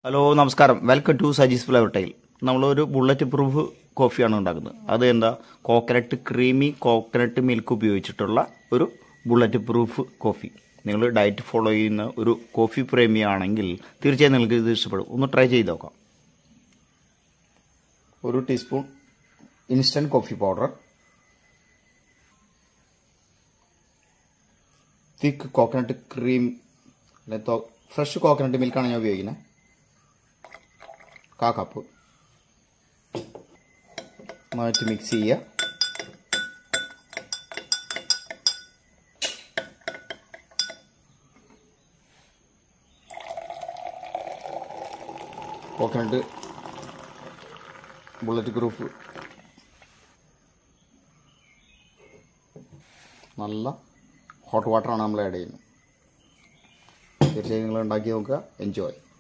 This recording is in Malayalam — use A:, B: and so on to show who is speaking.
A: ഹലോ നമസ്കാരം welcome to Saji's flower tile നമ്മളൊരു ബുള്ളറ്റ് പ്രൂഫ് കോഫിയാണ് ഉണ്ടാക്കുന്നത് അത് എന്താ കോക്കനട്ട് ക്രീമി കോക്കനട്ട് മിൽക്ക് ഉപയോഗിച്ചിട്ടുള്ള ഒരു ബുള്ളറ്റ് പ്രൂഫ് കോഫി നിങ്ങൾ ഡയറ്റ് ഫോളോ ചെയ്യുന്ന ഒരു കോഫി പ്രേമിയാണെങ്കിൽ തീർച്ചയായും നിങ്ങൾക്ക് ഇത് ഇഷ്ടപ്പെടും ഒന്ന് ട്രൈ ചെയ്ത് നോക്കാം ഒരു teaspoon instant coffee powder thick coconut cream fresh coconut മിൽക്കാണ് ഞാൻ ഉപയോഗിക്കുന്നത് കാ കപ്പ് നന്നായിട്ട് മിക്സ് ചെയ്യുക കോക്കനട്ട് ബുള്ളറ്റ് ഗ്രൂപ്പ് നല്ല ഹോട്ട് വാട്ടറാണ് നമ്മൾ ആഡ് ചെയ്യുന്നത് തീർച്ചയായും നിങ്ങൾ ഉണ്ടാക്കി നോക്കുക എൻജോയ്